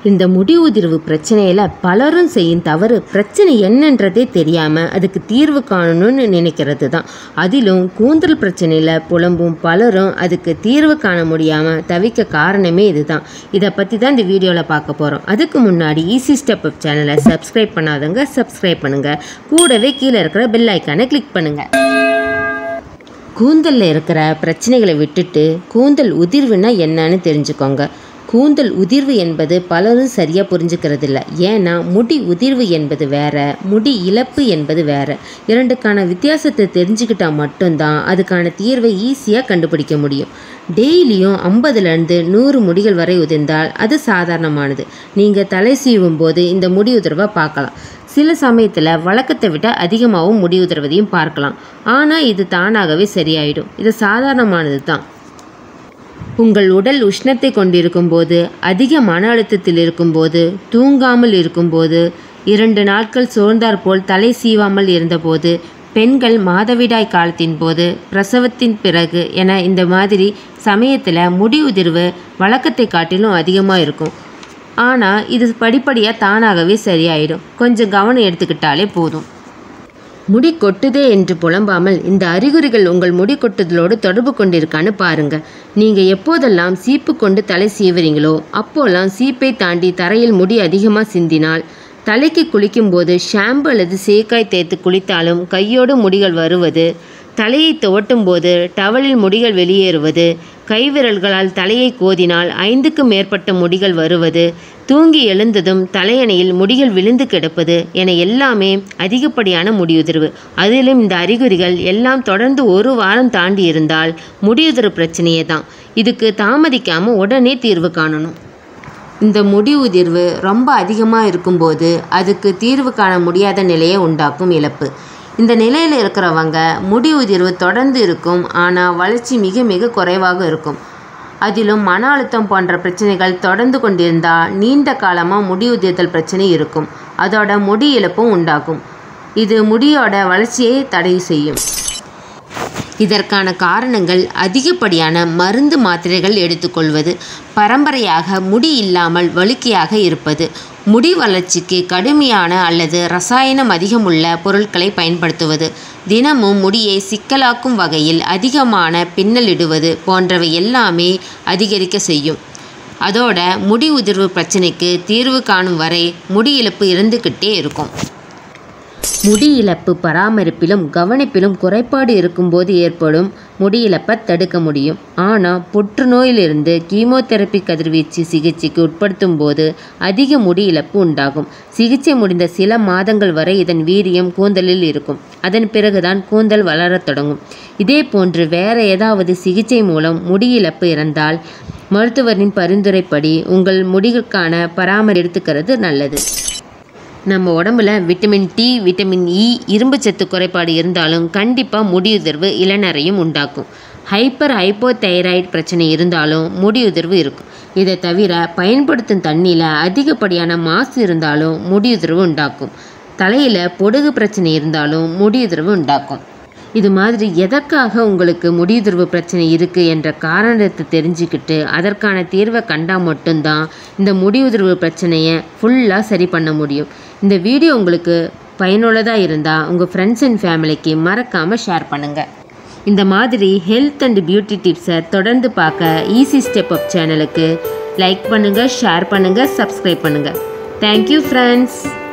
இந்த முடி உதிர்வு பிரச்சனையில் பலரும் செய்யும் தவறு பிரச்சனை என்னன்றதே தெரியாமல் அதுக்கு தீர்வு காணணும்னு நினைக்கிறது தான் அதிலும் கூந்தல் பிரச்சனையில் புலம்பும் பலரும் அதுக்கு தீர்வு காண முடியாமல் தவிக்க காரணமே இதுதான் இதை பற்றி தான் இந்த வீடியோவில் பார்க்க போகிறோம் அதுக்கு முன்னாடி ஈஸி ஸ்டெப் அப் சேனலை சப்ஸ்கிரைப் பண்ணாதவங்க சப்ஸ்கிரைப் பண்ணுங்கள் கூடவே கீழே இருக்கிற பெல் ஐக்கானை கிளிக் பண்ணுங்கள் கூந்தலில் இருக்கிற பிரச்சனைகளை விட்டுட்டு கூந்தல் உதிர்வுனா என்னன்னு தெரிஞ்சுக்கோங்க கூந்தல் உதிர்வு என்பது பலரும் சரியாக புரிஞ்சுக்கிறது இல்லை ஏன்னா முடி உதிர்வு என்பது வேற முடி இழப்பு என்பது வேற இரண்டுக்கான வித்தியாசத்தை தெரிஞ்சுக்கிட்டா மட்டும்தான் அதுக்கான தீர்வை ஈஸியாக கண்டுபிடிக்க முடியும் டெய்லியும் ஐம்பதுலேருந்து நூறு முடிகள் வரை உதிர்ந்தால் அது சாதாரணமானது நீங்கள் தலை சீவும் போது இந்த முடி உதிர்வை பார்க்கலாம் சில சமயத்தில் வழக்கத்தை விட அதிகமாகவும் முடி உதிர்வதையும் பார்க்கலாம் ஆனால் இது தானாகவே சரியாயிடும் இது சாதாரணமானது தான் உங்கள் உடல் உஷ்ணத்தை கொண்டிருக்கும் போது அதிக மன அழுத்தத்தில் இருக்கும்போது தூங்காமல் இருக்கும்போது இரண்டு நாட்கள் சோர்ந்தாற் போல் தலை சீவாமல் இருந்தபோது பெண்கள் மாதவிடாய் காலத்தின் போது பிரசவத்தின் பிறகு என இந்த மாதிரி சமயத்தில் முடி உதிர்வு வழக்கத்தை காட்டிலும் அதிகமாக இருக்கும் ஆனால் இது படிப்படியாக தானாகவே சரியாயிடும் கொஞ்சம் கவனம் எடுத்துக்கிட்டாலே போதும் முடி கொட்டுதே என்று புலம்பாமல் இந்த அறிகுறிகள் உங்கள் முடி கொட்டுதலோடு தொடர்பு கொண்டிருக்கான்னு பாருங்க நீங்க எப்போதெல்லாம் சீப்பு கொண்டு தலை சீவுறீங்களோ அப்போல்லாம் சீப்பை தாண்டி தரையில் முடி அதிகமாக சிந்தினால் தலைக்கு குளிக்கும்போது ஷாம்பு அல்லது சேக்காய் தேய்த்து குளித்தாலும் கையோடு முடிகள் வருவது தலையை துவட்டும் போது டவலில் முடிகள் வெளியேறுவது கைவிரல்களால் தலையை கோதினால் ஐந்துக்கும் மேற்பட்ட முடிகள் வருவது தூங்கி எழுந்ததும் தலையணையில் முடிகள் விழுந்து கிடப்பது என எல்லாமே அதிகப்படியான முடியுதிர்வு அதிலும் இந்த அறிகுறிகள் எல்லாம் தொடர்ந்து ஒரு வாரம் தாண்டி இருந்தால் முடியுதிர்வு பிரச்சனையே தான் இதுக்கு தாமதிக்காமல் உடனே தீர்வு காணணும் இந்த முடி உதிர்வு ரொம்ப அதிகமாக இருக்கும்போது அதுக்கு தீர்வு காண முடியாத நிலையை உண்டாக்கும் இழப்பு இந்த நிலையில் இருக்கிறவங்க முடி உதிர்வு தொடர்ந்து இருக்கும் ஆனால் வளர்ச்சி மிக மிக குறைவாக இருக்கும் அதிலும் மன அழுத்தம் போன்ற பிரச்சனைகள் தொடர்ந்து கொண்டிருந்தால் நீண்ட காலமாக முடி உதிர்தல் பிரச்சனை இருக்கும் அதோட முடி இழப்பும் உண்டாகும் இது முடியோட வளர்ச்சியை தடை செய்யும் இதற்கான காரணங்கள் அதிகப்படியான மருந்து மாத்திரைகள் எடுத்துக்கொள்வது பரம்பரையாக முடி இல்லாமல் வழுக்கையாக இருப்பது முடி வளர்ச்சிக்கு கடுமையான அல்லது ரசாயனம் அதிகமுள்ள பொருட்களை பயன்படுத்துவது தினமும் முடியை சிக்கலாக்கும் வகையில் அதிகமான பின்னலிடுவது போன்றவை எல்லாமே அதிகரிக்க செய்யும் அதோட முடி உதிர்வு பிரச்சனைக்கு தீர்வு காணும் வரை முடி இழப்பு இருந்துக்கிட்டே இருக்கும் முடி இழப்பு பராமரிப்பிலும் கவனிப்பிலும் குறைபாடு இருக்கும்போது ஏற்படும் முடி இழப்பை தடுக்க முடியும் ஆனால் புற்றுநோயிலிருந்து கீமோதெரப்பி கதிர்வீச்சு சிகிச்சைக்கு உட்படுத்தும் போது அதிக முடி இழப்பு உண்டாகும் சிகிச்சை முடிந்த சில மாதங்கள் வரை இதன் வீரியம் கூந்தலில் இருக்கும் அதன் பிறகுதான் கூந்தல் வளரத் தொடங்கும் இதே போன்று வேற ஏதாவது சிகிச்சை மூலம் முடி இழப்பு இருந்தால் மருத்துவரின் பரிந்துரைப்படி உங்கள் முடிகளுக்கான பராமரி எடுத்துக்கிறது நல்லது நம்ம உடம்புல விட்டமின் டி விட்டமின் இ இரும்பு சத்து குறைபாடு இருந்தாலும் கண்டிப்பாக முடியுதிர்வு இளநரையும் உண்டாக்கும் ஹைப்பர் ஹைப்போதைராய்டு பிரச்சனை இருந்தாலும் முடியுதிர்வு இருக்கும் இதை தவிர பயன்படுத்தும் தண்ணியில் அதிகப்படியான மாசு இருந்தாலும் முடியுதிர்வு உண்டாக்கும் தலையில் பொடுகு பிரச்சனை இருந்தாலும் முடியுதிர்வு உண்டாக்கும் இது மாதிரி எதற்காக உங்களுக்கு முடியுதிர்வு பிரச்சனை இருக்குது என்ற காரணத்தை தெரிஞ்சுக்கிட்டு அதற்கான தீர்வை கண்டால் மட்டும்தான் இந்த முடியுதிர்வு பிரச்சனையை ஃபுல்லாக சரி பண்ண முடியும் இந்த வீடியோ உங்களுக்கு பயனுள்ளதாக இருந்தால் உங்கள் ஃப்ரெண்ட்ஸ் அண்ட் ஃபேமிலிக்கு மறக்காமல் ஷேர் பண்ணுங்கள் இந்த மாதிரி ஹெல்த் அண்ட் பியூட்டி டிப்ஸை தொடர்ந்து பார்க்க ஈஸி ஸ்டெப் அப் சேனலுக்கு லைக் பண்ணுங்கள் ஷேர் பண்ணுங்கள் சப்ஸ்கிரைப் பண்ணுங்கள் தேங்க்யூ ஃப்ரெண்ட்ஸ்